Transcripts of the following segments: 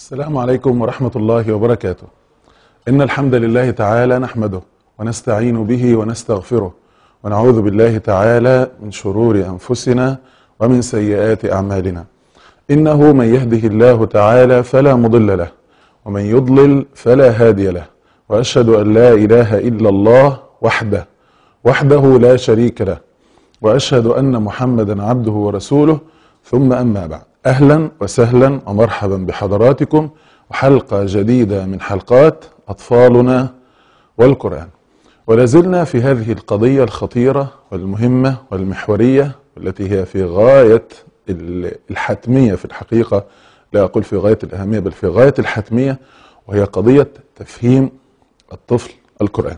السلام عليكم ورحمة الله وبركاته. إن الحمد لله تعالى نحمده ونستعين به ونستغفره ونعوذ بالله تعالى من شرور أنفسنا ومن سيئات أعمالنا. إنه من يهده الله تعالى فلا مضل له ومن يضلل فلا هادي له وأشهد أن لا إله إلا الله وحده وحده لا شريك له وأشهد أن محمدا عبده ورسوله ثم أما بعد أهلا وسهلا ومرحبا بحضراتكم وحلقة جديدة من حلقات أطفالنا والقرآن ولازلنا في هذه القضية الخطيرة والمهمة والمحورية والتي هي في غاية الحتمية في الحقيقة لا أقول في غاية الأهمية بل في غاية الحتمية وهي قضية تفهيم الطفل القرآن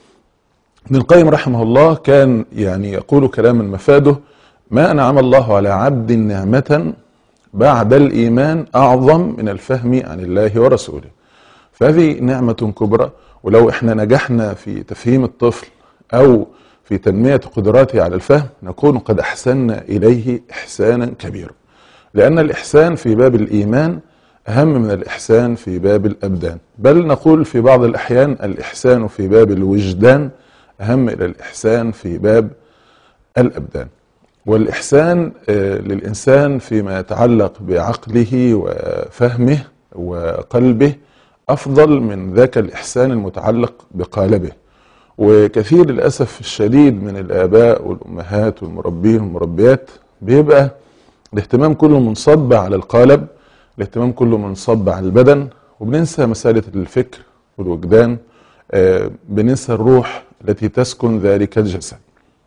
ابن القيم رحمه الله كان يعني يقول كلاما مفاده ما أنعم الله على عبد نعمة بعد الإيمان أعظم من الفهم عن الله ورسوله فهذه نعمة كبرى ولو احنا نجحنا في تفهيم الطفل أو في تنمية قدراته على الفهم نكون قد أحسننا إليه إحسانا كبيرا لأن الإحسان في باب الإيمان أهم من الإحسان في باب الأبدان بل نقول في بعض الأحيان الإحسان في باب الوجدان أهم من الإحسان في باب الأبدان والإحسان للإنسان فيما يتعلق بعقله وفهمه وقلبه أفضل من ذاك الإحسان المتعلق بقالبه وكثير للأسف الشديد من الآباء والأمهات والمربين والمربيات بيبقى الاهتمام كله منصب على القالب الاهتمام كله منصب على البدن وبننسى مسألة الفكر والوجدان بننسى الروح التي تسكن ذلك الجسد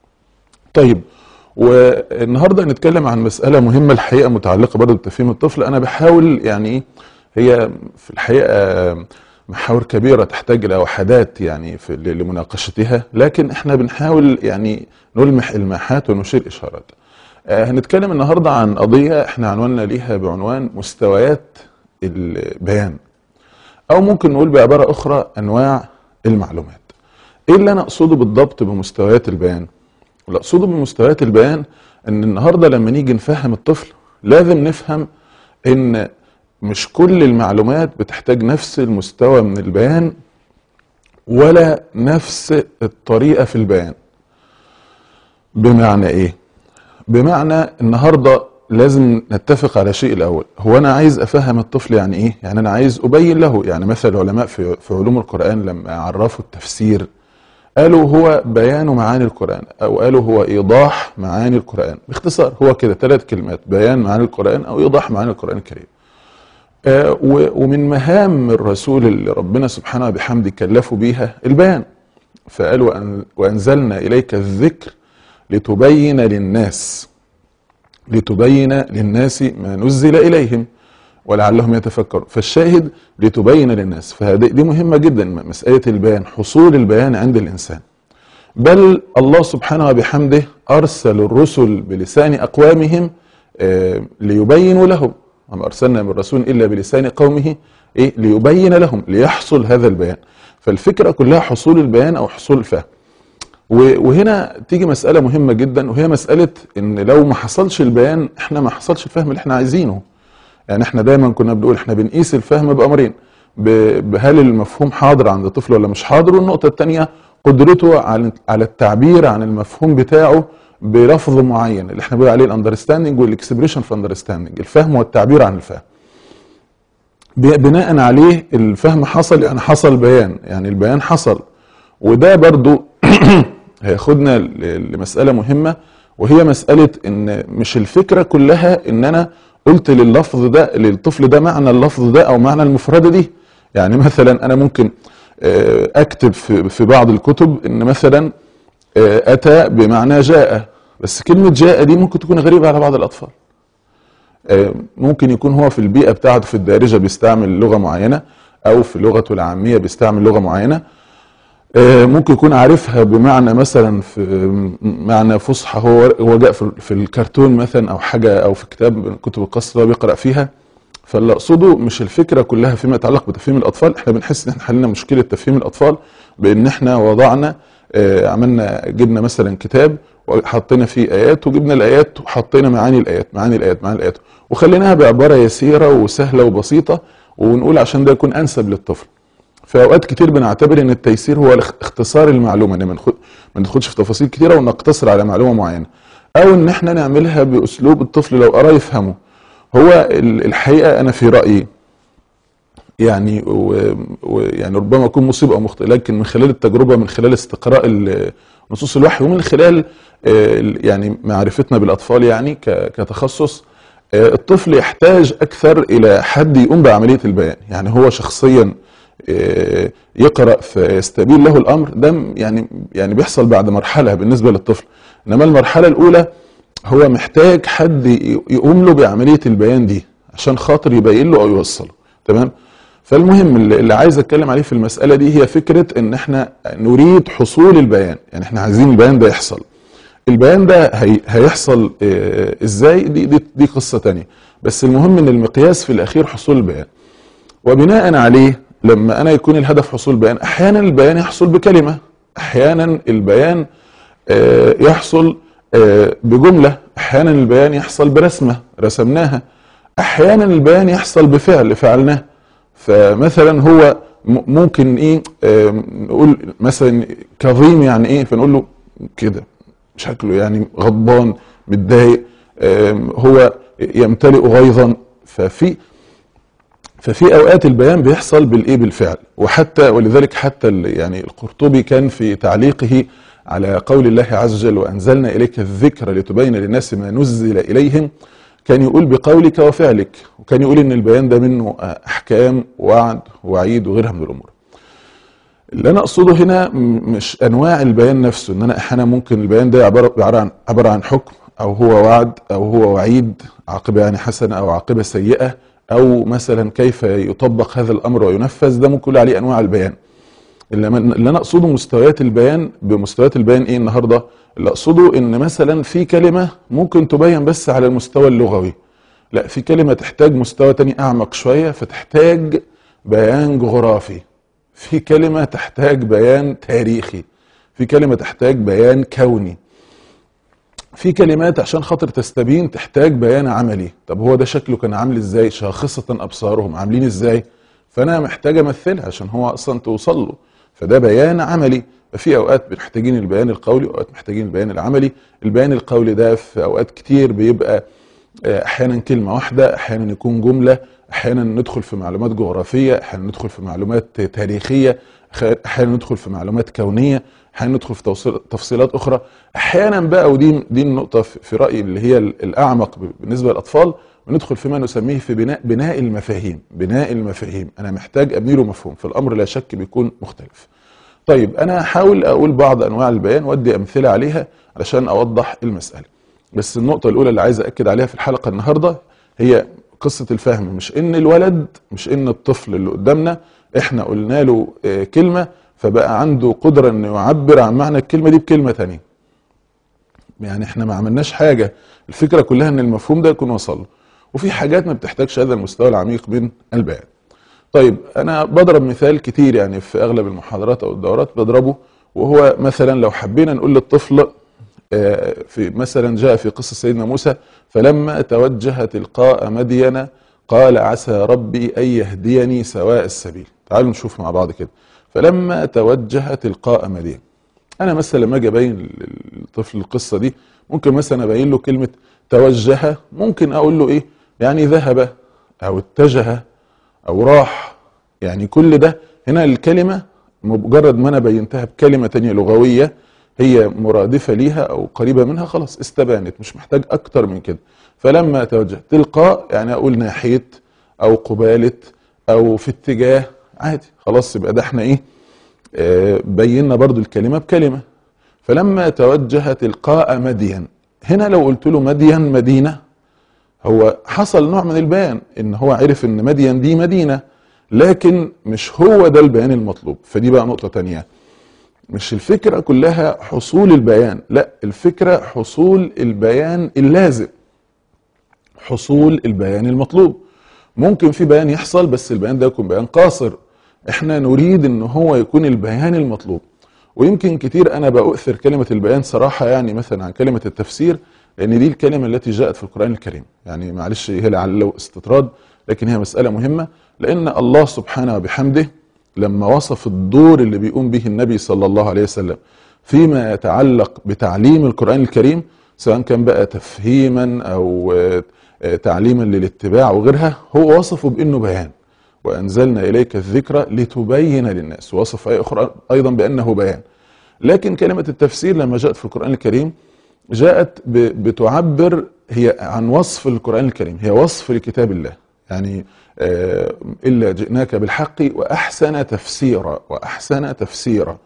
طيب والنهارده هنتكلم عن مسألة مهمة الحقيقة متعلقة برضه بتفهيم الطفل أنا بحاول يعني هي في الحقيقة محاور كبيرة تحتاج إلى وحدات يعني في لمناقشتها لكن احنا بنحاول يعني نلمح إلماحات ونشير إشارات. هنتكلم النهارده عن قضية احنا عنواننا ليها بعنوان مستويات البيان. أو ممكن نقول بعبارة أخرى أنواع المعلومات. إيه اللي أنا أقصده بالضبط بمستويات البيان؟ اللي أقصده بمستويات البيان إن النهارده لما نيجي نفهم الطفل لازم نفهم إن مش كل المعلومات بتحتاج نفس المستوى من البيان ولا نفس الطريقة في البيان بمعنى ايه بمعنى النهاردة لازم نتفق على شيء الاول هو انا عايز افهم الطفل يعني ايه يعني انا عايز ابين له يعني مثلا العلماء في, في علوم القرآن لما عرفوا التفسير قالوا هو بيان معاني القرآن او قالوا هو ايضاح معاني القرآن باختصار هو كده ثلاث كلمات بيان معاني القرآن او ايضاح معاني القرآن الكريم آه ومن مهام الرسول اللي ربنا سبحانه بحمده كلفه بيها البيان فقال وأن وأنزلنا إليك الذكر لتبين للناس لتبين للناس ما نزل إليهم ولعلهم يتفكرون فالشاهد لتبين للناس فهذه دي مهمة جدا مسألة البيان حصول البيان عند الإنسان بل الله سبحانه وبحمده أرسل الرسل بلسان أقوامهم آه ليبينوا لهم وما أرسلنا من رسول إلا بلسان قومه إيه ليبين لهم ليحصل هذا البيان فالفكرة كلها حصول البيان أو حصول الفهم وهنا تيجي مسألة مهمة جدا وهي مسألة إن لو ما حصلش البيان إحنا ما حصلش الفهم اللي إحنا عايزينه يعني إحنا دايما كنا بنقول إحنا بنقيس الفهم بأمرين هل المفهوم حاضر عند الطفل ولا مش حاضر والنقطة الثانية قدرته على التعبير عن المفهوم بتاعه بلفظ معين اللي احنا بنقول عليه الاندرستاندنج والاكسبريشن في اندرستاندنج الفهم والتعبير عن الفهم بناء عليه الفهم حصل يعني حصل بيان يعني البيان حصل وده برضو هياخدنا لمسألة مهمة وهي مسألة ان مش الفكرة كلها ان انا قلت لللفظ ده للطفل ده معنى اللفظ ده او معنى المفردة دي يعني مثلا انا ممكن اكتب في بعض الكتب ان مثلا أتى بمعنى جاء بس كلمة جاء دي ممكن تكون غريبة على بعض الأطفال ممكن يكون هو في البيئة بتاعته في الدارجة بيستعمل لغة معينة أو في لغته العامية بيستعمل لغة معينة ممكن يكون عارفها بمعنى مثلا في معنى فصحى هو هو جاء في الكرتون مثلا أو حاجة أو في كتاب من كتب القصة بيقرأ فيها فاللي أقصده مش الفكرة كلها فيما يتعلق بتفهيم الأطفال احنا بنحس إن احنا حلينا مشكلة تفهيم الأطفال بإن احنا وضعنا آه عملنا جبنا مثلا كتاب وحطينا فيه ايات وجبنا الايات وحطينا معاني الايات معاني الايات معاني الايات وخليناها بعباره يسيره وسهله وبسيطه ونقول عشان ده يكون انسب للطفل في اوقات كتير بنعتبر ان التيسير هو الاخ- اختصار المعلومه ان ما نخ- ما ندخلش في تفاصيل كتيره ونقتصر على معلومه معينه او ان احنا نعملها باسلوب الطفل لو قرا يفهمه هو ال- الحقيقه انا في رايي يعني و- ويعني ربما اكون مصيب او مخطئ لكن من خلال التجربه من خلال استقراء ال- نصوص الوحي ومن خلال آه، ال- يعني معرفتنا بالاطفال يعني ك- كتخصص آه، الطفل يحتاج اكثر الى حد يقوم بعمليه البيان يعني هو شخصيا آه، يقرا فيستبين له الامر ده م- يعني يعني بيحصل بعد مرحله بالنسبه للطفل انما المرحله الاولى هو محتاج حد ي- يقوم له بعمليه البيان دي عشان خاطر يبين له او يوصله تمام فالمهم اللي اللي عايز اتكلم عليه في المساله دي هي فكره ان احنا نريد حصول البيان يعني احنا عايزين البيان ده يحصل البيان ده هي هيحصل آه، ازاي دي, دي دي قصه تانية بس المهم ان المقياس في الاخير حصول البيان وبناء عليه لما انا يكون الهدف حصول بيان احيانا البيان يحصل بكلمه احيانا البيان آه، يحصل آه، بجمله احيانا البيان يحصل برسمه رسمناها احيانا البيان يحصل بفعل فعلناه فمثلا هو م- ممكن ايه آه، نقول مثلا كظيم يعني ايه فنقول له كده شكله يعني غضبان متضايق آم، هو يمتلئ غيظا ففي ففي اوقات البيان بيحصل بالايه بالفعل وحتى ولذلك حتى ال- يعني القرطبي كان في تعليقه على قول الله عز وجل وانزلنا اليك الذكر لتبين للناس ما نزل اليهم كان يقول بقولك وفعلك وكان يقول ان البيان ده منه احكام ووعد ووعيد وغيرها من الامور اللي انا اقصده هنا م- مش انواع البيان نفسه ان انا احيانا ممكن البيان ده عباره عباره عن عباره عن حكم او هو وعد او هو وعيد عاقبه يعني حسنه او عاقبه سيئه او مثلا كيف يطبق هذا الامر وينفذ ده ممكن نقول عليه انواع البيان اللي من- اللي انا اقصده مستويات البيان بمستويات البيان ايه النهارده اللي اقصده ان مثلا في كلمه ممكن تبين بس على المستوى اللغوي لا في كلمه تحتاج مستوى تاني اعمق شويه فتحتاج بيان جغرافي في كلمه تحتاج بيان تاريخي في كلمه تحتاج بيان كوني في كلمات عشان خاطر تستبين تحتاج بيان عملي طب هو ده شكله كان عامل ازاي شاخصة ابصارهم عاملين ازاي فانا محتاج امثلها عشان هو اصلا توصل له فده بيان عملي في اوقات محتاجين البيان القولي واوقات محتاجين البيان العملي البيان القولي ده في اوقات كتير بيبقى آه، احيانا كلمه واحده احيانا يكون جمله احيانا ندخل في معلومات جغرافيه احيانا ندخل في معلومات تاريخيه خ- احيانا ندخل في معلومات كونيه احيانا ندخل في توصيل- تفصيلات اخرى احيانا بقى ودي دي النقطه في في رايي اللي هي ال- الاعمق ب- بالنسبه للاطفال وندخل فيما نسميه في بناء بناء المفاهيم بناء المفاهيم انا محتاج ابني له مفهوم فالامر لا شك بيكون مختلف طيب انا هحاول اقول بعض انواع البيان وادي امثله عليها علشان اوضح المساله بس النقطه الاولى اللي عايز اكد عليها في الحلقه النهارده هي قصه الفهم مش ان الولد مش ان الطفل اللي قدامنا احنا قلنا له آه، كلمه فبقى عنده قدره انه يعبر عن معنى الكلمه دي بكلمه تانية يعني احنا ما عملناش حاجه الفكره كلها ان المفهوم ده يكون وصل له وفي حاجات ما بتحتاجش هذا المستوى العميق من البيان طيب انا بضرب مثال كتير يعني في اغلب المحاضرات او الدورات بضربه وهو مثلا لو حبينا نقول للطفل آه، في مثلا جاء في قصه سيدنا موسى فلما توجه تلقاء مدين قال عسى ربي ان يهديني سواء السبيل تعالوا نشوف مع بعض كده فلما توجه تلقاء مدين انا مثلا لما اجي ابين للطفل القصه دي ممكن مثلا ابين له كلمه توجه ممكن اقول له ايه يعني ذهب او اتجه او راح يعني كل ده هنا الكلمه مجرد ما انا بينتها بكلمه تانية لغويه هي مرادفه ليها او قريبه منها خلاص استبانت مش محتاج اكتر من كده فلما توجه تلقاء يعني اقول ناحيه او قباله او في اتجاه عادي خلاص يبقى ده احنا ايه آه، بينا برضو الكلمه بكلمه فلما توجه تلقاء مدين هنا لو قلت له مدين مدينه هو حصل نوع من البيان ان هو عرف ان مدين دي مدينه لكن مش هو ده البيان المطلوب فدي بقى نقطه تانية مش الفكره كلها حصول البيان لا الفكره حصول البيان اللازم حصول البيان المطلوب ممكن في بيان يحصل بس البيان ده يكون بيان قاصر احنا نريد ان هو يكون البيان المطلوب ويمكن كتير انا بأؤثر كلمة البيان صراحة يعني مثلا عن كلمة التفسير لان دي الكلمة التي جاءت في القرآن الكريم يعني معلش هي لعله استطراد لكن هي مسألة مهمة لأن الله سبحانه وبحمده لما وصف الدور اللي بيقوم به النبي صلى الله عليه وسلم فيما يتعلق بتعليم القرآن الكريم سواء كان بقى تفهيما أو آه، تعليما للاتباع وغيرها هو وصفه بأنه بيان وأنزلنا إليك الذكر لتبين للناس وصف آية أخرى أيضا بأنه بيان لكن كلمة التفسير لما جاءت في القرآن الكريم جاءت ب- بتعبر هي عن وصف القرآن الكريم هي وصف لكتاب الله يعني آه، إلا جئناك بالحق وأحسن تفسيرا وأحسن تفسيرا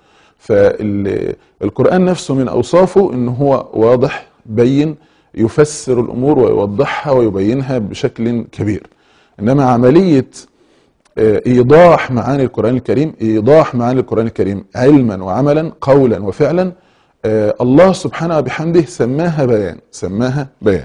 فالقرآن نفسه من أوصافه أنه هو واضح بين يفسر الأمور ويوضحها ويبينها بشكل كبير إنما عملية آه، ايضاح معاني القران الكريم ايضاح معاني القران الكريم علما وعملا قولا وفعلا آه، الله سبحانه وبحمده سماها بيان سماها بيان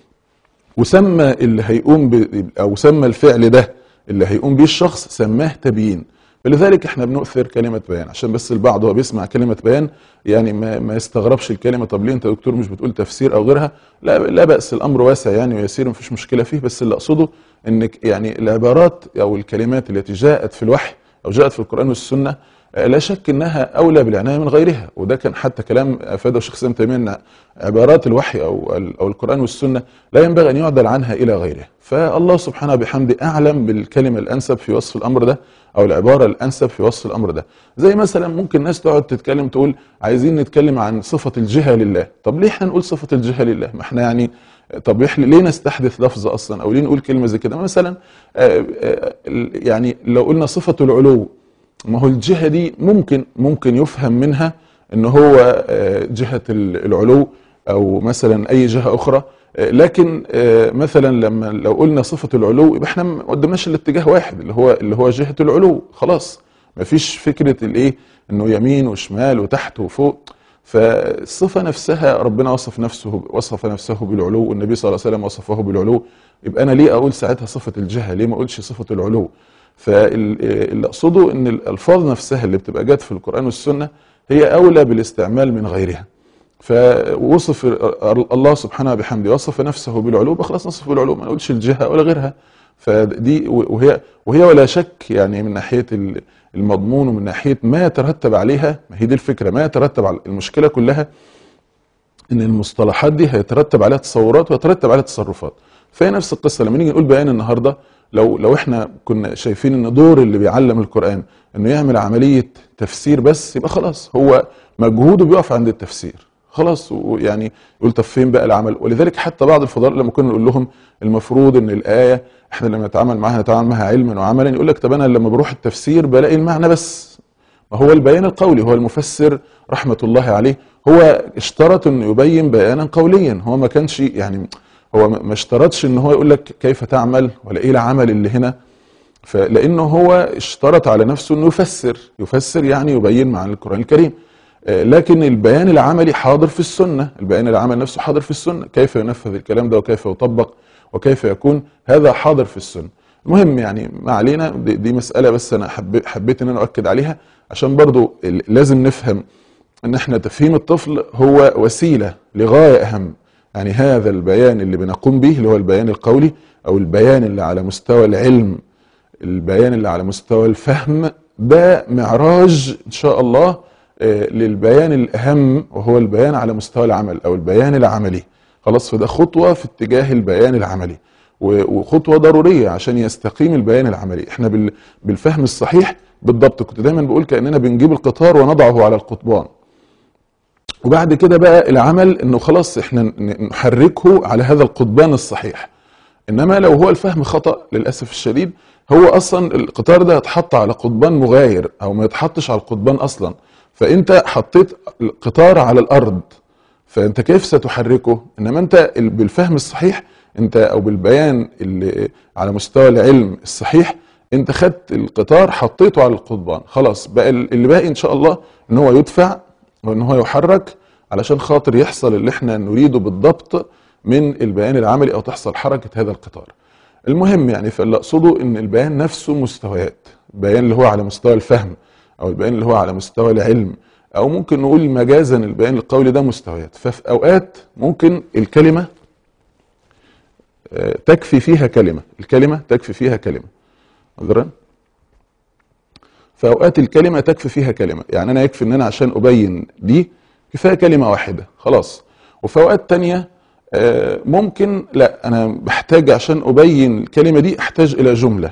وسمى اللي هيقوم ب... او سمى الفعل ده اللي هيقوم بيه الشخص سماه تبيين فلذلك احنا بنؤثر كلمة بيان عشان بس البعض هو بيسمع كلمة بيان يعني ما, ما يستغربش الكلمة طب ليه انت يا دكتور مش بتقول تفسير او غيرها لا لا بأس الامر واسع يعني ويسير مفيش مشكلة فيه بس اللي اقصده انك يعني العبارات او الكلمات التي جاءت في الوحي او جاءت في القرآن والسنة آه، لا شك انها اولى بالعنايه من غيرها وده كان حتى كلام افاده الشيخ سام تيميه ان عبارات الوحي او او القران والسنه لا ينبغي ان يعدل عنها الى غيره فالله سبحانه بحمده اعلم بالكلمه الانسب في وصف الامر ده او العباره الانسب في وصف الامر ده زي مثلا ممكن ناس تقعد تتكلم تقول عايزين نتكلم عن صفه الجهه لله طب ليه احنا نقول صفه الجهه لله ما احنا يعني طب إحنا ليه نستحدث لفظ اصلا او ليه نقول كلمه زي كده مثلا آه، آه، يعني لو قلنا صفه العلو ما هو الجهة دي ممكن ممكن يفهم منها ان هو آه، جهة ال- العلو او مثلا اي جهة اخرى آه، لكن آه، مثلا لما لو قلنا صفة العلو يبقى احنا ما قدمناش الا اتجاه واحد اللي هو اللي هو جهة العلو خلاص ما فيش فكرة الايه انه يمين وشمال وتحت وفوق فالصفة نفسها ربنا وصف نفسه وصف نفسه بالعلو والنبي صلى الله عليه وسلم وصفه بالعلو يبقى انا ليه اقول ساعتها صفة الجهة ليه ما اقولش صفة العلو فاللي اقصده ان الالفاظ نفسها اللي بتبقى جت في القران والسنه هي اولى بالاستعمال من غيرها فوصف الله سبحانه بحمده وصف نفسه بالعلو يبقى خلاص نصف بالعلو ما نقولش الجهه ولا غيرها فدي وهي وهي ولا شك يعني من ناحيه المضمون ومن ناحيه ما يترتب عليها ما هي دي الفكره ما يترتب على المشكله كلها ان المصطلحات دي هيترتب عليها تصورات ويترتب عليها تصرفات فهي نفس القصه لما نيجي نقول بيان النهارده لو لو احنا كنا شايفين ان دور اللي بيعلم القران انه يعمل عمليه تفسير بس يبقى خلاص هو مجهوده بيقف عند التفسير خلاص ويعني يقول طب فين بقى العمل ولذلك حتى بعض الفضلاء لما كنا نقول لهم المفروض ان الايه احنا لما نتعامل معاها نتعامل معاها علما وعملا يقول لك طب انا لما بروح التفسير بلاقي المعنى بس ما هو البيان القولي هو المفسر رحمه الله عليه هو اشترط انه يبين بيانا قوليا هو ما كانش يعني هو ما اشترطش ان هو يقول لك كيف تعمل ولا ايه العمل اللي هنا فلانه هو اشترط على نفسه انه يفسر يفسر يعني يبين معنى القران الكريم لكن البيان العملي حاضر في السنه البيان العملي نفسه حاضر في السنه كيف ينفذ الكلام ده وكيف يطبق وكيف يكون هذا حاضر في السنه المهم يعني ما علينا دي, دي مساله بس انا حبيت, حبيت ان انا اؤكد عليها عشان برضو لازم نفهم ان احنا تفهيم الطفل هو وسيله لغايه اهم يعني هذا البيان اللي بنقوم به اللي هو البيان القولي او البيان اللي على مستوى العلم البيان اللي على مستوى الفهم ده معراج ان شاء الله للبيان الاهم وهو البيان على مستوى العمل او البيان العملي خلاص فده خطوه في اتجاه البيان العملي وخطوه ضروريه عشان يستقيم البيان العملي احنا بالفهم الصحيح بالضبط كنت دايما بقول كاننا بنجيب القطار ونضعه على القضبان وبعد كده بقى العمل انه خلاص احنا نحركه على هذا القضبان الصحيح انما لو هو الفهم خطا للاسف الشديد هو اصلا القطار ده اتحط على قضبان مغاير او ما يتحطش على القضبان اصلا فانت حطيت القطار على الارض فانت كيف ستحركه انما انت بالفهم الصحيح انت او بالبيان اللي على مستوى العلم الصحيح انت خدت القطار حطيته على القضبان خلاص بقى اللي باقي ان شاء الله ان هو يدفع وان هو يحرك علشان خاطر يحصل اللي احنا نريده بالضبط من البيان العملي او تحصل حركه هذا القطار. المهم يعني فاللي اقصده ان البيان نفسه مستويات، البيان اللي هو على مستوى الفهم او البيان اللي هو على مستوى العلم او ممكن نقول مجازا البيان القولي ده مستويات، ففي اوقات ممكن الكلمه آه، تكفي فيها كلمة الكلمة تكفي فيها كلمة عذرا فأوقات الكلمة تكفي فيها كلمة يعني أنا يكفي إن أنا عشان أبين دي كفاية كلمة واحدة خلاص وفي أوقات تانية آه، ممكن لا أنا بحتاج عشان أبين الكلمة دي أحتاج إلى جملة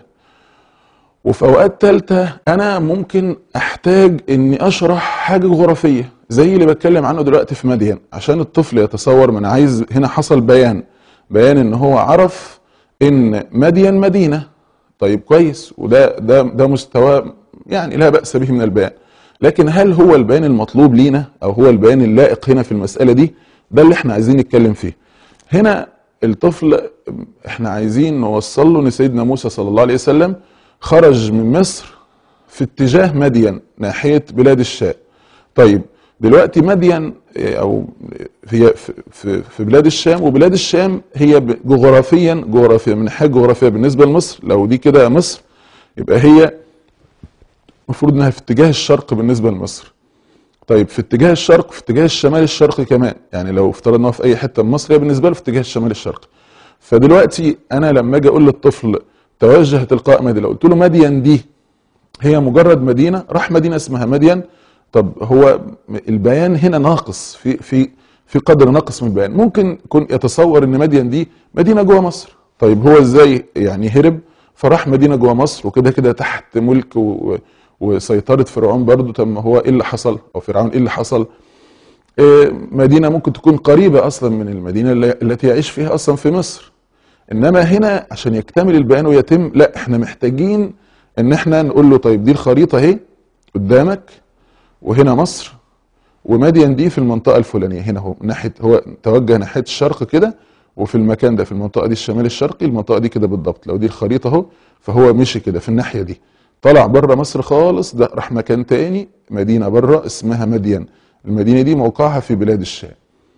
وفي اوقات تالتة انا ممكن احتاج اني اشرح حاجة جغرافية زي اللي بتكلم عنه دلوقتي في مدين عشان الطفل يتصور ما انا عايز هنا حصل بيان بيان ان هو عرف ان مدين مدينة طيب كويس وده ده ده مستوى يعني لا بأس به من البيان لكن هل هو البيان المطلوب لينا او هو البيان اللائق هنا في المسألة دي ده اللي احنا عايزين نتكلم فيه هنا الطفل احنا عايزين نوصل له ان سيدنا موسى صلى الله عليه وسلم خرج من مصر في اتجاه مدين ناحية بلاد الشام طيب دلوقتي مدين إيه، او هي في- في في بلاد الشام وبلاد الشام هي ب- جغرافيا جغرافيا من ناحيه جغرافيه بالنسبه لمصر لو دي كده مصر يبقى هي المفروض انها في اتجاه الشرق بالنسبه لمصر طيب في اتجاه الشرق في اتجاه الشمال الشرقي كمان يعني لو افترضنا في اي حته من مصر هي بالنسبه له في اتجاه الشمال الشرقي فدلوقتي انا لما اجي اقول للطفل توجه تلقاء مدين لو قلت له مدين دي هي مجرد مدينه راح مدينه اسمها مدين طب هو البيان هنا ناقص في في في قدر ناقص من البيان ممكن يكون يتصور ان مدين دي مدينه جوه مصر طيب هو ازاي يعني هرب فراح مدينه جوه مصر وكده كده تحت ملك و وسيطره فرعون برضه طب ما هو ايه اللي حصل او فرعون ايه اللي حصل إيه، مدينه ممكن تكون قريبه اصلا من المدينه اللي- التي يعيش فيها اصلا في مصر انما هنا عشان يكتمل البيان ويتم لا احنا محتاجين ان احنا نقول له طيب دي الخريطه اهي قدامك وهنا مصر ومدين دي في المنطقه الفلانيه هنا هو ناحيه هو توجه ناحيه الشرق كده وفي المكان ده في المنطقه دي الشمال الشرقي المنطقه دي كده بالضبط لو دي الخريطه اهو فهو مشي كده في الناحيه دي طلع بره مصر خالص ده راح مكان تاني مدينه بره اسمها مدين المدينه دي موقعها في بلاد الشام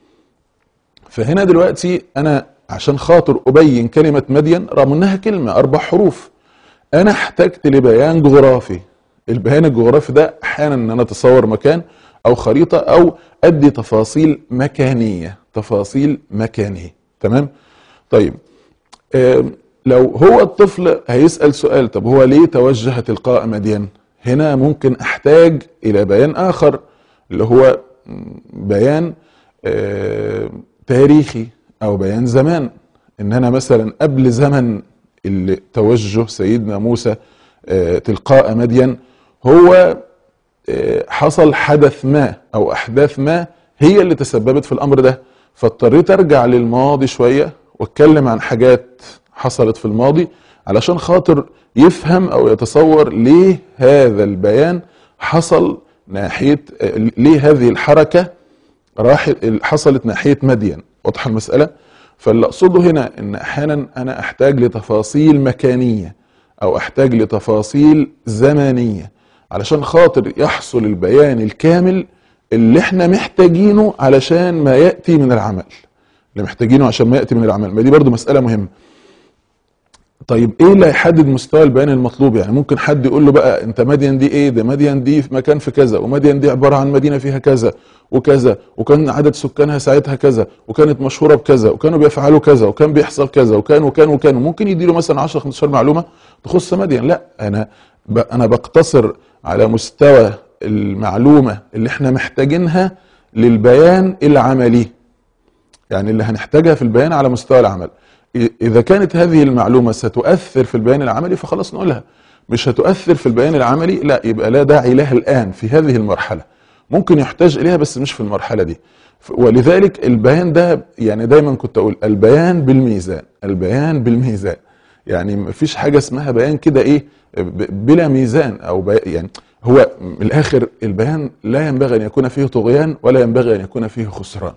فهنا دلوقتي انا عشان خاطر ابين كلمه مدين رغم انها كلمه اربع حروف انا احتجت لبيان جغرافي البيان الجغرافي ده احيانا ان انا اتصور مكان او خريطه او ادي تفاصيل مكانيه تفاصيل مكانيه تمام طيب آم، لو هو الطفل هيسال سؤال طب هو ليه توجه تلقاء مدين هنا ممكن احتاج الى بيان اخر اللي هو م، بيان آه، تاريخي او بيان زمان ان انا مثلا قبل زمن اللي توجه سيدنا موسى آه، تلقاء مدين هو آه، حصل حدث ما او احداث ما هي اللي تسببت في الامر ده فاضطريت ارجع للماضي شويه واتكلم عن حاجات حصلت في الماضي علشان خاطر يفهم او يتصور ليه هذا البيان حصل ناحيه آه، ليه هذه الحركه راح حصلت ناحيه مدين واضحه المساله فاللي اقصده هنا ان احيانا انا احتاج لتفاصيل مكانيه او احتاج لتفاصيل زمنيه علشان خاطر يحصل البيان الكامل اللي احنا محتاجينه علشان ما ياتي من العمل اللي محتاجينه عشان ما ياتي من العمل ما دي برضو مساله مهمه طيب ايه اللي هيحدد مستوى البيان المطلوب يعني ممكن حد يقول له بقى انت مدين دي ايه ده مدين دي في مكان في كذا ومدين دي عباره عن مدينه فيها كذا وكذا وكان عدد سكانها ساعتها كذا وكانت مشهوره بكذا وكانوا بيفعلوا كذا وكان بيحصل كذا وكان وكان وكان وممكن يديله مثلا 10 15 معلومه تخص مدين لا انا ب... انا بقتصر على مستوى المعلومه اللي احنا محتاجينها للبيان العملي يعني اللي هنحتاجها في البيان على مستوى العمل إ- إذا كانت هذه المعلومة ستؤثر في البيان العملي فخلاص نقولها مش هتؤثر في البيان العملي لا يبقى لا داعي لها الآن في هذه المرحلة ممكن يحتاج إليها بس مش في المرحلة دي ف- ولذلك البيان ده يعني دايما كنت أقول البيان بالميزان البيان بالميزان يعني مفيش حاجة اسمها بيان كده إيه ب- بلا ميزان أو بي يعني هو من الآخر البيان لا ينبغي أن يكون فيه طغيان ولا ينبغي أن يكون فيه خسران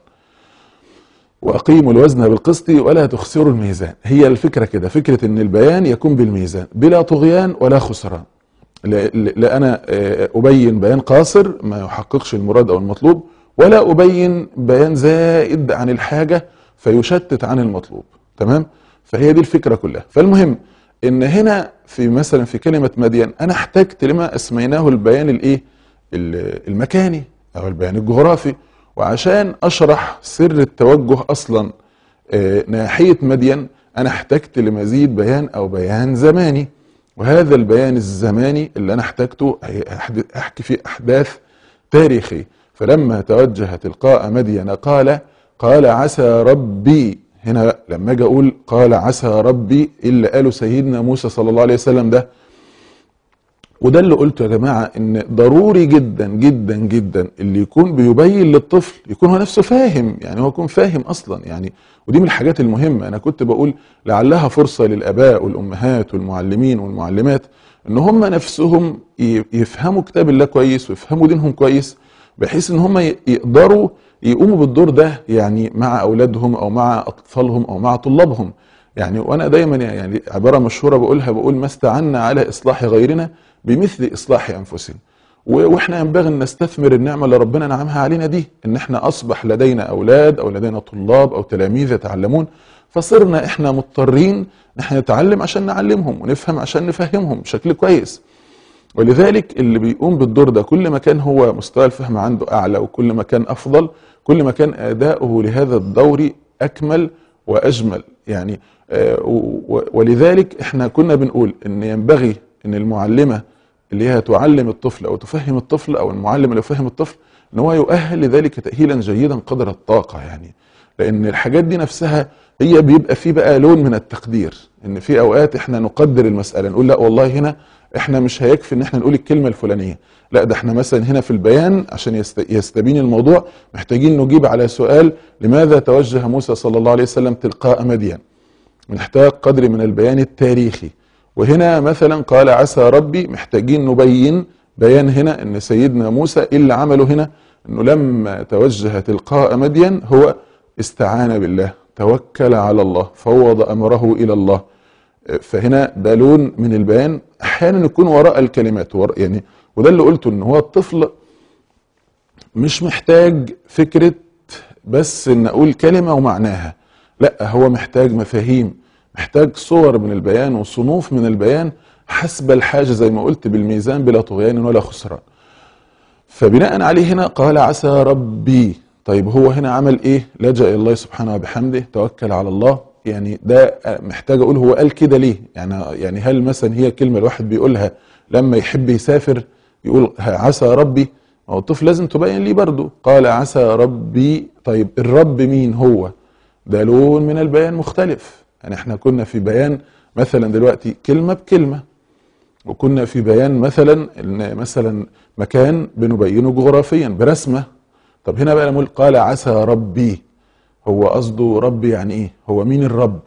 واقيموا الوزن بالقسط ولا تخسروا الميزان هي الفكره كده فكره ان البيان يكون بالميزان بلا طغيان ولا خسران لا, لا انا آه، ابين بيان قاصر ما يحققش المراد او المطلوب ولا ابين بيان زائد عن الحاجه فيشتت عن المطلوب تمام فهي دي الفكره كلها فالمهم ان هنا في مثلا في كلمه مدين انا احتجت لما اسميناه البيان الايه ال- المكاني او البيان الجغرافي وعشان اشرح سر التوجه اصلا آه، ناحيه مدين انا احتجت لمزيد بيان او بيان زماني وهذا البيان الزماني اللي انا احتجته هيحد- احكي فيه احداث تاريخي فلما توجه تلقاء مدين قال قال عسى ربي هنا لما اجي اقول قال عسى ربي اللي قاله سيدنا موسى صلى الله عليه وسلم ده وده اللي قلته يا جماعه ان ضروري جدا جدا جدا اللي يكون بيبين للطفل يكون هو نفسه فاهم يعني هو يكون فاهم اصلا يعني ودي من الحاجات المهمه انا كنت بقول لعلها فرصه للاباء والامهات والمعلمين والمعلمات ان هم نفسهم ي- يفهموا كتاب الله كويس ويفهموا دينهم كويس بحيث ان هم ي- يقدروا يقوموا بالدور ده يعني مع اولادهم او مع اطفالهم او مع طلابهم يعني وانا دايما يعني عباره مشهوره بقولها بقول ما استعنا على اصلاح غيرنا بمثل اصلاح انفسنا و- واحنا ينبغي ان نستثمر النعمه اللي ربنا نعمها علينا دي ان احنا اصبح لدينا اولاد او لدينا طلاب او تلاميذ يتعلمون فصرنا احنا مضطرين ان احنا نتعلم عشان نعلمهم ونفهم عشان نفهمهم بشكل كويس ولذلك اللي بيقوم بالدور ده كل ما كان هو مستوى الفهم عنده اعلى وكل ما كان افضل كل ما كان اداؤه لهذا الدور اكمل واجمل يعني آه، و- و- ولذلك احنا كنا بنقول ان ينبغي ان المعلمه اللي هي تعلم الطفل او تفهم الطفل او المعلم اللي يفهم الطفل ان هو يؤهل لذلك تاهيلا جيدا قدر الطاقه يعني لان الحاجات دي نفسها هي بيبقى في بقى لون من التقدير ان في اوقات احنا نقدر المساله نقول لا والله هنا احنا مش هيكفي ان احنا نقول الكلمه الفلانيه لا ده احنا مثلا هنا في البيان عشان يست- يستبين الموضوع محتاجين نجيب على سؤال لماذا توجه موسى صلى الله عليه وسلم تلقاء مدين محتاج قدر من البيان التاريخي وهنا مثلا قال عسى ربي محتاجين نبين بيان هنا ان سيدنا موسى إيه اللي عمله هنا انه لما توجه تلقاء مدين هو استعان بالله توكل على الله فوض امره الى الله فهنا ده لون من البيان احيانا يكون وراء الكلمات وراء يعني وده اللي قلته ان هو الطفل مش محتاج فكره بس ان اقول كلمه ومعناها لا هو محتاج مفاهيم محتاج صور من البيان وصنوف من البيان حسب الحاجه زي ما قلت بالميزان بلا طغيان ولا خسران فبناء عليه هنا قال عسى ربي طيب هو هنا عمل ايه لجأ الى الله سبحانه وبحمده توكل على الله يعني ده محتاج اقول هو قال كده ليه يعني يعني هل مثلا هي كلمه الواحد بيقولها لما يحب يسافر يقول عسى ربي ما هو الطفل لازم تبين ليه برضه قال عسى ربي طيب الرب مين هو ده لون من البيان مختلف يعني احنا كنا في بيان مثلا دلوقتي كلمه بكلمه وكنا في بيان مثلا ان مثلا مكان بنبينه جغرافيا برسمه طب هنا بقى نقول قال عسى ربي هو قصده ربي يعني ايه هو مين الرب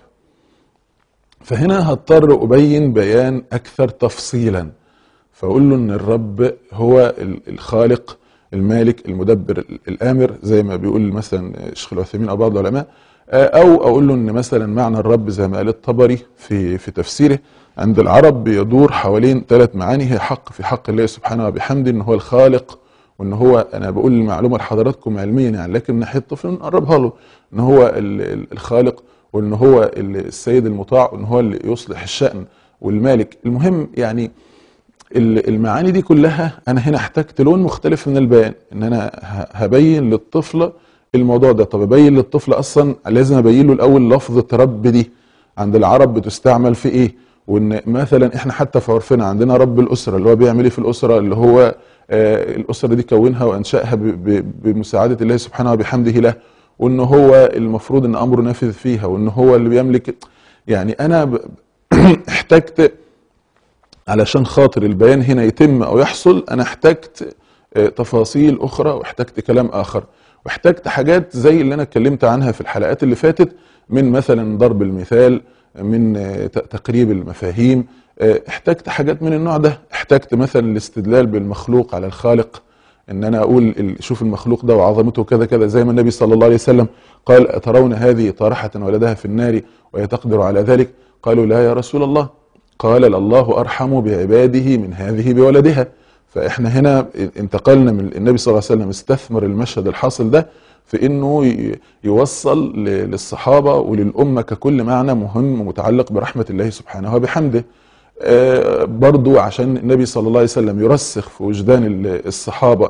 فهنا هضطر ابين بيان اكثر تفصيلا فاقول له ان الرب هو ال- الخالق المالك المدبر ال- الامر زي ما بيقول مثلا الشيخ العثيمين او بعض العلماء آه، او اقول له ان مثلا معنى الرب زي ما قال الطبري في في تفسيره عند العرب بيدور حوالين ثلاث معاني هي حق في حق الله سبحانه وبحمده ان هو الخالق وان هو انا بقول المعلومه لحضراتكم علميا يعني لكن من ناحيه الطفل نقربها له ان هو ال- ال- الخالق وان هو ال- السيد المطاع وان هو اللي يصلح الشأن والمالك المهم يعني ال- المعاني دي كلها انا هنا احتجت لون مختلف من البيان ان انا ه- هبين للطفل الموضوع ده طب ابين للطفل اصلا لازم ابين له الاول لفظه رب دي عند العرب بتستعمل في ايه وان مثلا احنا حتى في عرفنا عندنا رب الاسره اللي هو بيعمل ايه في الاسره اللي هو آه الاسره دي كونها وانشاها ب- ب- بمساعده الله سبحانه وبحمده له وان هو المفروض ان امره نافذ فيها وان هو اللي بيملك يعني انا ب- احتجت علشان خاطر البيان هنا يتم او يحصل انا احتجت آه، تفاصيل اخرى واحتجت كلام اخر واحتجت حاجات زي اللي انا اتكلمت عنها في الحلقات اللي فاتت من مثلا ضرب المثال من آه، ت- تقريب المفاهيم آه، احتجت حاجات من النوع ده احتجت مثلا الاستدلال بالمخلوق على الخالق ان انا اقول ال- شوف المخلوق ده وعظمته كذا كذا زي ما النبي صلى الله عليه وسلم قال اترون هذه طارحه ولدها في النار وهي تقدر على ذلك قالوا لا يا رسول الله قال الله ارحم بعباده من هذه بولدها فاحنا هنا انتقلنا من النبي صلى الله عليه وسلم استثمر المشهد الحاصل ده في انه ي- يوصل ل- للصحابه وللامه ككل معنى مهم متعلق برحمه الله سبحانه وبحمده آه، برضو عشان النبي صلى الله عليه وسلم يرسخ في وجدان ال- الصحابه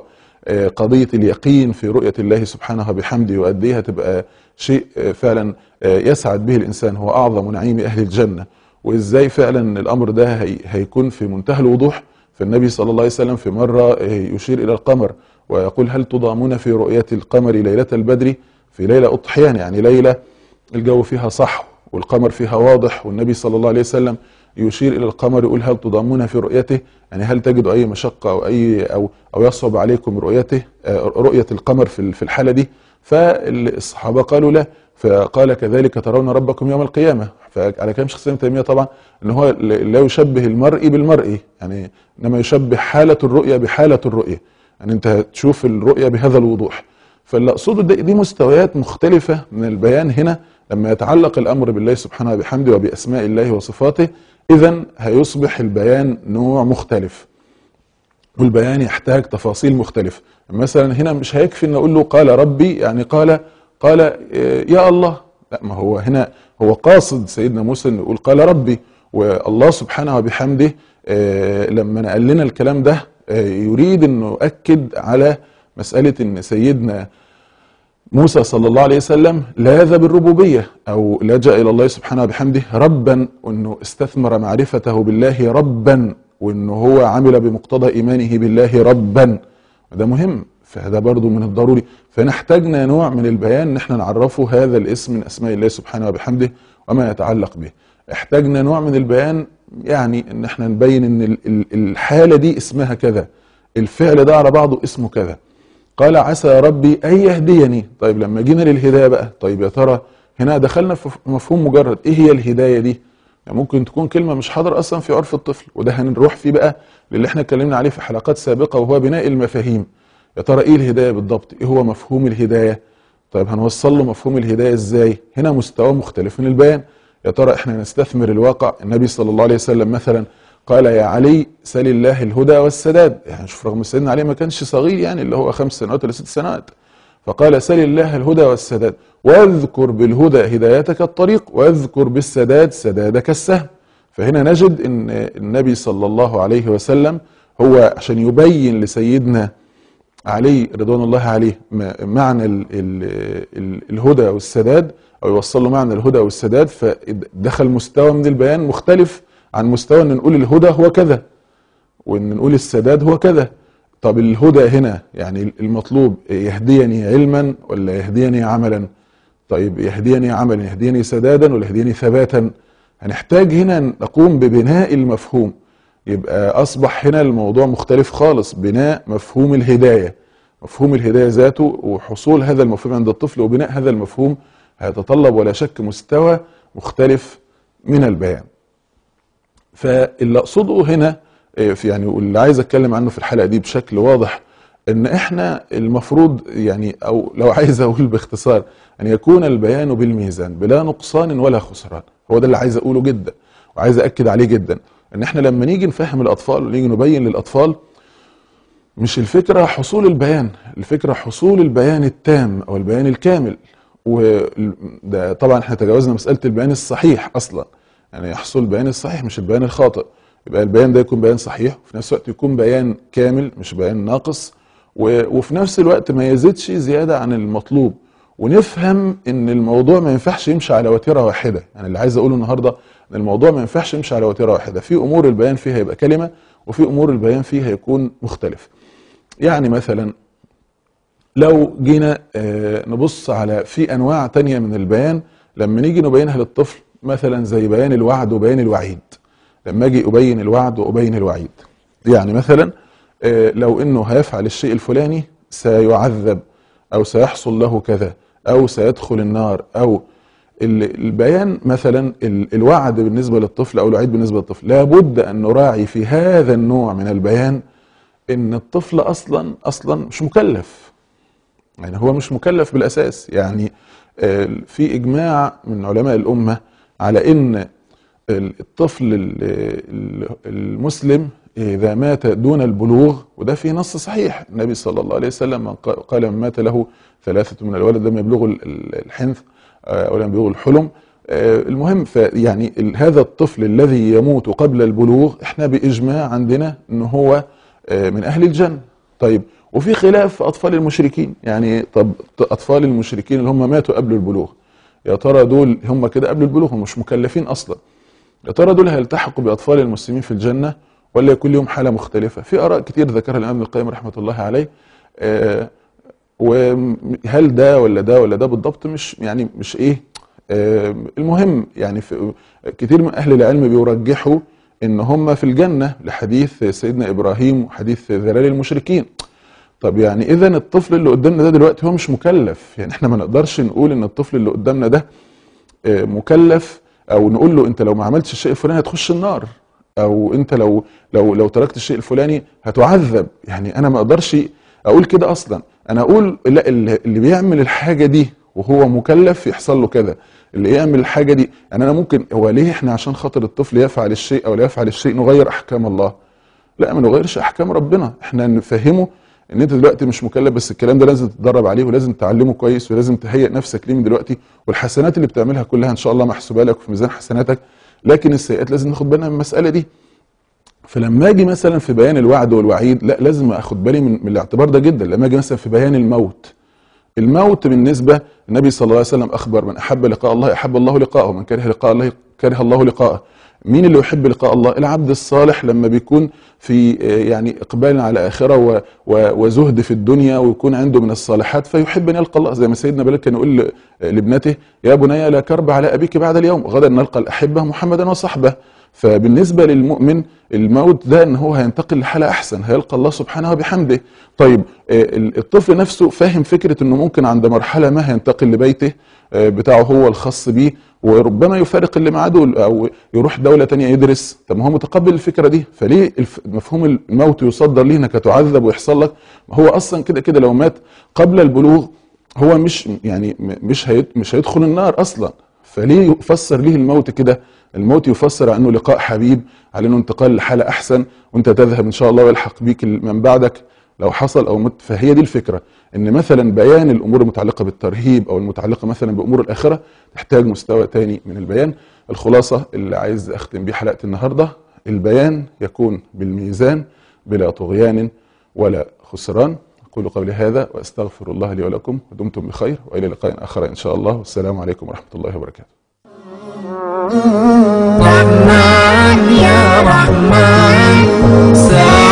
آه، قضية اليقين في رؤية الله سبحانه وبحمده وقد ايه هتبقى شيء آه، فعلا آه، يسعد به الإنسان هو أعظم نعيم أهل الجنة وإزاي فعلا الأمر ده هي- هيكون في منتهى الوضوح فالنبي صلى الله عليه وسلم في مرة آه، يشير إلى القمر ويقول هل تضامون في رؤية القمر ليلة البدر في ليلة أضحيان يعني ليلة الجو فيها صح والقمر فيها واضح والنبي صلى الله عليه وسلم يشير الى القمر يقول هل تضامون في رؤيته يعني هل تجدوا اي مشقه او اي او او يصعب عليكم رؤيته آه، رؤيه القمر في في الحاله دي فالصحابه قالوا لا فقال كذلك ترون ربكم يوم القيامه فعلى كلام شيخ الاسلام تيميه طبعا ان هو لا يشبه المرء بالمرء يعني انما يشبه حاله الرؤيه بحاله الرؤيه يعني انت تشوف الرؤيه بهذا الوضوح فاللي اقصده دي, دي مستويات مختلفه من البيان هنا لما يتعلق الامر بالله سبحانه وبحمده وباسماء الله وصفاته اذا هيصبح البيان نوع مختلف والبيان يحتاج تفاصيل مختلفه مثلا هنا مش هيكفي ان اقول له قال ربي يعني قال قال آه، يا الله لا ما هو هنا هو قاصد سيدنا موسى انه يقول قال ربي والله سبحانه وبحمده آه، لما قال لنا الكلام ده آه، يريد انه يؤكد على مساله ان سيدنا موسى صلى الله عليه وسلم لاذ بالربوبيه او لجا الى الله سبحانه وبحمده ربا وانه استثمر معرفته بالله ربا وانه هو عمل بمقتضى ايمانه بالله ربا ده مهم فهذا برضو من الضروري فنحتاجنا نوع من البيان ان احنا نعرفه هذا الاسم من اسماء الله سبحانه وبحمده وما يتعلق به احتاجنا نوع من البيان يعني ان احنا نبين ان ال- ال- الحاله دي اسمها كذا الفعل ده على بعضه اسمه كذا قال عسى ربي ان يهديني طيب لما جينا للهدايه بقى طيب يا ترى هنا دخلنا في مفهوم مجرد ايه هي الهدايه دي يعني ممكن تكون كلمه مش حاضره اصلا في عرف الطفل وده هنروح فيه بقى للي احنا اتكلمنا عليه في حلقات سابقه وهو بناء المفاهيم يا ترى ايه الهدايه بالضبط ايه هو مفهوم الهدايه طيب هنوصل له مفهوم الهدايه ازاي هنا مستوى مختلف من البيان يا ترى احنا نستثمر الواقع النبي صلى الله عليه وسلم مثلا قال يا علي سل الله الهدى والسداد يعني شوف رغم سيدنا علي ما كانش صغير يعني اللي هو خمس سنوات ولا ست سنوات فقال سل الله الهدى والسداد واذكر بالهدى هدايتك الطريق واذكر بالسداد سدادك السهم فهنا نجد ان النبي صلى الله عليه وسلم هو عشان يبين لسيدنا علي رضوان الله عليه م- معنى ال ال ال الهدى والسداد او يوصل له معنى الهدى والسداد فدخل مستوى من البيان مختلف عن مستوى ان نقول الهدى هو كذا وان نقول السداد هو كذا طب الهدى هنا يعني المطلوب يهديني علما ولا يهديني عملا طيب يهديني عملا يهديني سدادا ولا يهديني ثباتا هنحتاج هنا نقوم ببناء المفهوم يبقى اصبح هنا الموضوع مختلف خالص بناء مفهوم الهدايه مفهوم الهدايه ذاته وحصول هذا المفهوم عند الطفل وبناء هذا المفهوم هيتطلب ولا شك مستوى مختلف من البيان فاللي اقصده هنا إيه، في يعني واللي عايز اتكلم عنه في الحلقه دي بشكل واضح ان احنا المفروض يعني او لو عايز اقول باختصار ان يكون البيان بالميزان بلا نقصان ولا خسران هو ده اللي عايز اقوله جدا وعايز اكد عليه جدا ان احنا لما نيجي نفهم الاطفال ونيجي نبين للاطفال مش الفكره حصول البيان الفكره حصول البيان التام او البيان الكامل وده طبعا احنا تجاوزنا مساله البيان الصحيح اصلا يعني يحصل البيان الصحيح مش البيان الخاطئ يبقى البيان ده يكون بيان صحيح وفي نفس الوقت يكون بيان كامل مش بيان ناقص و- وفي نفس الوقت ما يزيدش زياده عن المطلوب ونفهم ان الموضوع ما ينفعش يمشي على وتيره واحده يعني اللي عايز اقوله النهارده ان الموضوع ما ينفعش يمشي على وتيره واحده في امور البيان فيها يبقى كلمه وفي امور البيان فيها يكون مختلف يعني مثلا لو جينا آه، نبص على في انواع تانية من البيان لما نيجي نبينها للطفل مثلا زي بيان الوعد وبيان الوعيد لما اجي ابين الوعد وابين الوعيد يعني مثلا آه، لو انه هيفعل الشيء الفلاني سيعذب او سيحصل له كذا او سيدخل النار او ال- البيان مثلا ال- الوعد بالنسبه للطفل او الوعيد بالنسبه للطفل لابد ان نراعي في هذا النوع من البيان ان الطفل اصلا اصلا مش مكلف يعني هو مش مكلف بالاساس يعني آه، في اجماع من علماء الامه على ان الطفل ال- ال- المسلم اذا مات دون البلوغ وده في نص صحيح النبي صلى الله عليه وسلم من قا- قال من مات له ثلاثه من الولد لم يبلغوا ال- ال- الحنث آه، او لم يبلغوا الحلم آه، المهم فيعني ال- هذا الطفل الذي يموت قبل البلوغ احنا باجماع عندنا ان هو آه، من اهل الجنه طيب وفي خلاف في اطفال المشركين يعني طب اطفال المشركين اللي هم ماتوا قبل البلوغ يا ترى دول هم كده قبل البلوغ هم مش مكلفين اصلا يا ترى دول هيلتحقوا باطفال المسلمين في الجنه ولا يكون لهم حاله مختلفه في اراء كتير ذكرها الامام ابن القيم رحمه الله عليه آه وهل ده ولا ده ولا ده بالضبط مش يعني مش ايه آه المهم يعني في كتير من اهل العلم بيرجحوا ان هم في الجنه لحديث سيدنا ابراهيم وحديث ذلال المشركين طب يعني اذا الطفل اللي قدامنا ده دلوقتي هو مش مكلف يعني احنا ما نقدرش نقول ان الطفل اللي قدامنا ده آه مكلف او نقول له انت لو ما عملتش الشيء الفلاني هتخش النار او انت لو لو لو تركت الشيء الفلاني هتعذب يعني انا ما اقدرش اقول كده اصلا انا اقول لا اللي بيعمل الحاجه دي وهو مكلف يحصل له كذا اللي يعمل الحاجه دي يعني انا ممكن هو ليه احنا عشان خاطر الطفل يفعل الشيء او لا يفعل الشيء نغير احكام الله لا ما نغيرش احكام ربنا احنا نفهمه ان انت دلوقتي مش مكلف بس الكلام ده لازم تتدرب عليه ولازم تعلمه كويس ولازم تهيئ نفسك ليه من دلوقتي والحسنات اللي بتعملها كلها ان شاء الله محسوبه لك في ميزان حسناتك لكن السيئات لازم ناخد بالنا من المساله دي فلما اجي مثلا في بيان الوعد والوعيد لا لازم اخد بالي من, من الاعتبار ده جدا لما اجي مثلا في بيان الموت الموت بالنسبه النبي صلى الله عليه وسلم اخبر من احب لقاء الله احب الله لقاءه ومن كره لقاء الله كره الله لقاءه مين اللي يحب لقاء الله العبد الصالح لما بيكون في يعني اقبال على اخره وزهد في الدنيا ويكون عنده من الصالحات فيحب ان يلقى الله زي ما سيدنا بلال كان يقول لابنته يا بني لا كرب على ابيك بعد اليوم غدا نلقى الاحبه محمدا وصحبه فبالنسبة للمؤمن الموت ده ان هو هينتقل لحالة احسن هيلقى الله سبحانه وبحمده طيب الطفل نفسه فاهم فكرة انه ممكن عند مرحلة ما هينتقل لبيته بتاعه هو الخاص بيه وربما يفارق اللي معاه دول او يروح دولة تانية يدرس طب ما هو متقبل الفكرة دي فليه مفهوم الموت يصدر ليه انك هتعذب ويحصل لك هو اصلا كده كده لو مات قبل البلوغ هو مش يعني مش مش هيدخل النار اصلا فليه يفسر ليه الموت كده الموت يفسر على انه لقاء حبيب على انه انتقال لحاله احسن وانت تذهب ان شاء الله ويلحق بيك من بعدك لو حصل او مت فهي دي الفكره ان مثلا بيان الامور المتعلقه بالترهيب او المتعلقه مثلا بامور الاخره تحتاج مستوى تاني من البيان الخلاصه اللي عايز اختم بيه حلقه النهارده البيان يكون بالميزان بلا طغيان ولا خسران اقول قولي هذا واستغفر الله لي ولكم ودمتم بخير والى لقاء اخر ان شاء الله والسلام عليكم ورحمه الله وبركاته رحمن يا رحمن